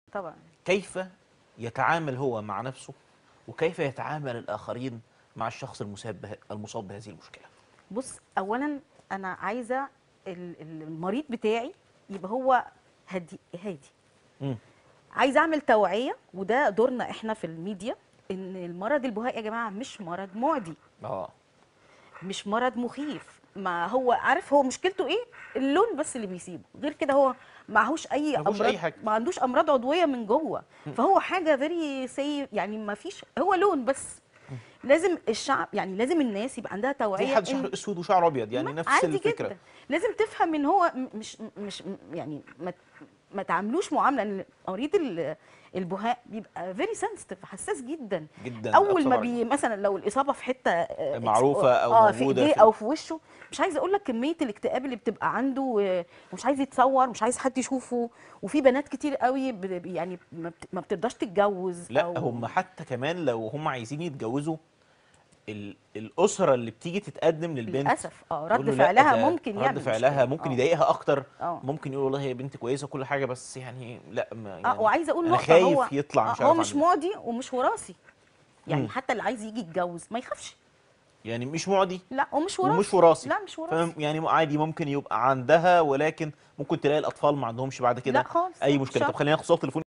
طبعا كيف يتعامل هو مع نفسه وكيف يتعامل الآخرين مع الشخص المصاب به- المصاب بهذه المشكلة بص اولا انا عايزه ال- ال- المريض بتاعي يبقى هو هادي هادي مم. عايزه اعمل توعيه وده دورنا احنا في الميديا ان المرض البهاء يا جماعه مش مرض معدي اه مش مرض مخيف ما هو عارف هو مشكلته ايه اللون بس اللي بيسيبه غير كده هو معهوش اي ما فيهوش امراض أي حاجة. ما عندوش امراض عضويه من جوه فهو حاجه فيري سي يعني ما فيش هو لون بس لازم الشعب يعني لازم الناس يبقى عندها زي توعيه حد إن- شعره اسود وشعره ابيض يعني ما- نفس عادي الفكره جدا لازم تفهم ان هو م- مش مش م- يعني ما ما تعاملوش معامله ان مريض ال- البهاء بيبقى فيري سنسيتيف حساس جدا جدا اول أقصى ما درجة. بي مثلا لو الاصابه في حته آه، معروفة أو اه في موجودة ايديه في- او في وشه مش عايزه اقول لك كميه الاكتئاب اللي بتبقى عنده آه، ومش عايز يتصور مش عايز حد يشوفه وفي بنات كتير قوي ب- ب- يعني ما بت- ما بترضاش تتجوز لا أو هم حتى كمان لو هم عايزين يتجوزوا ال- الاسره اللي بتيجي تتقدم للبنت للاسف اه يقولوا رد لا فعلها ده ممكن رد يعمل فعلها مشكلة. ممكن آه. يضايقها اكتر اه ممكن يقول والله هي بنت كويسه وكل حاجه بس يعني لا ما يعني اه وعايزه اقول انا نقطه خايف هو يطلع مش آه، هو عارف مش عنه. معدي ومش وراثي يعني مم. حتى اللي عايز يجي يتجوز ما يخافش يعني مش معدي لا ومش وراثي ومش وراثي لا مش وراثي فاهم يعني عادي ممكن يبقى عندها ولكن ممكن تلاقي الاطفال ما عندهمش بعد كده لا خالص اي مش مشكله طب شرط. خلينا ناخد صوت تليفون